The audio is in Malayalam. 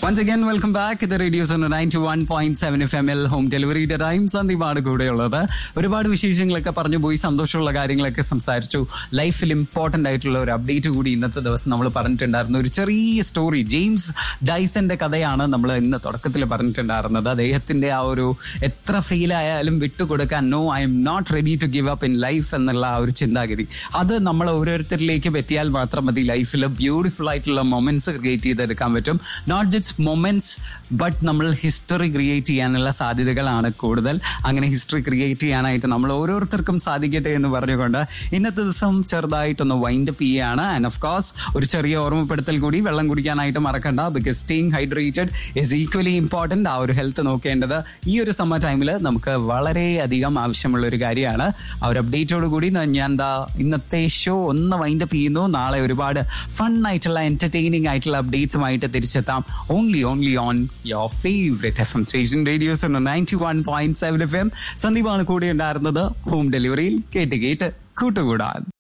വൺസ് അഗൈൻ വെൽക്കം ബാക്ക് ഇത് radios ninety one point seven F M L home ഡെലിവറിയുടെ ടൈം സന്ദീപാണ് കൂടെയുള്ളത് ഒരുപാട് വിശേഷങ്ങളൊക്കെ പറഞ്ഞു പോയി സന്തോഷമുള്ള കാര്യങ്ങളൊക്കെ സംസാരിച്ചു ലൈഫിൽ ഇമ്പോർട്ടൻ്റ് ആയിട്ടുള്ള ഒരു അപ്ഡേറ്റ് കൂടി ഇന്നത്തെ ദിവസം നമ്മൾ പറഞ്ഞിട്ടുണ്ടായിരുന്നു ഒരു ചെറിയ സ്റ്റോറി ജെയിംസ് ഡൈസന്റെ കഥയാണ് നമ്മൾ ഇന്ന് തുടക്കത്തിൽ പറഞ്ഞിട്ടുണ്ടായിരുന്നത് അദ്ദേഹത്തിന്റെ ആ ഒരു എത്ര ഫെയിൽ ആയാലും വിട്ടുകൊടുക്കാൻ no I'm not ready to give up in life എന്നുള്ള ആ ഒരു ചിന്താഗതി അത് നമ്മൾ ഓരോരുത്തരിലേക്കും എത്തിയാൽ മാത്രം മതി ലൈഫിൽ ബ്യൂട്ടിഫുൾ ആയിട്ടുള്ള മൊമെന്റ്സ് ക്രിയേറ്റ് ചെയ്തെടുക്കാൻ പറ്റും നോട്ട് ജസ്റ്റ് മൊമെന്റ്സ് ബട്ട് നമ്മൾ ഹിസ്റ്ററി ക്രിയേറ്റ് ചെയ്യാനുള്ള സാധ്യതകളാണ് കൂടുതൽ അങ്ങനെ ഹിസ്റ്ററി ക്രിയേറ്റ് ചെയ്യാനായിട്ട് നമ്മൾ ഓരോരുത്തർക്കും സാധിക്കട്ടെ എന്ന് പറഞ്ഞുകൊണ്ട് ഇന്നത്തെ ദിവസം ചെറുതായിട്ടൊന്ന് വൈൻഡ് അപ്പ് ചെയ്യുകയാണ് ആൻഡ് ഓഫ് കോഴ്സ് ഒരു ചെറിയ ഓർമ്മപ്പെടുത്തൽ കൂടി വെള്ളം കുടിക്കാനായിട്ട് മറക്കണ്ട because staying hydrated is equally important ആ ഒരു ഹെൽത്ത് നോക്കേണ്ടത് ഈ ഒരു സമ്മർ ടൈമിൽ നമുക്ക് വളരെയധികം ആവശ്യമുള്ള ഒരു കാര്യമാണ് ആ ഒരു അപ്ഡേറ്റോട് കൂടി ഞാൻ എന്താ ഇന്നത്തെ ഷോ ഒന്ന് വൈൻഡ് അപ്പ് ചെയ്യുന്നു നാളെ ഒരുപാട് ഫൺ ആയിട്ടുള്ള എന്റർടൈനിങ് ആയിട്ടുള്ള അപ്ഡേറ്റ്സുമായിട്ട് തിരിച്ചെത്താം only only on your favourite F M station radios ninety one point seven F M സന്ദീപാണ് കൂടെ ഉണ്ടായിരുന്നത് ഹോം ഡെലിവറിയിൽ കേട്ട് കേട്ട് കൂട്ടുകൂടാൻ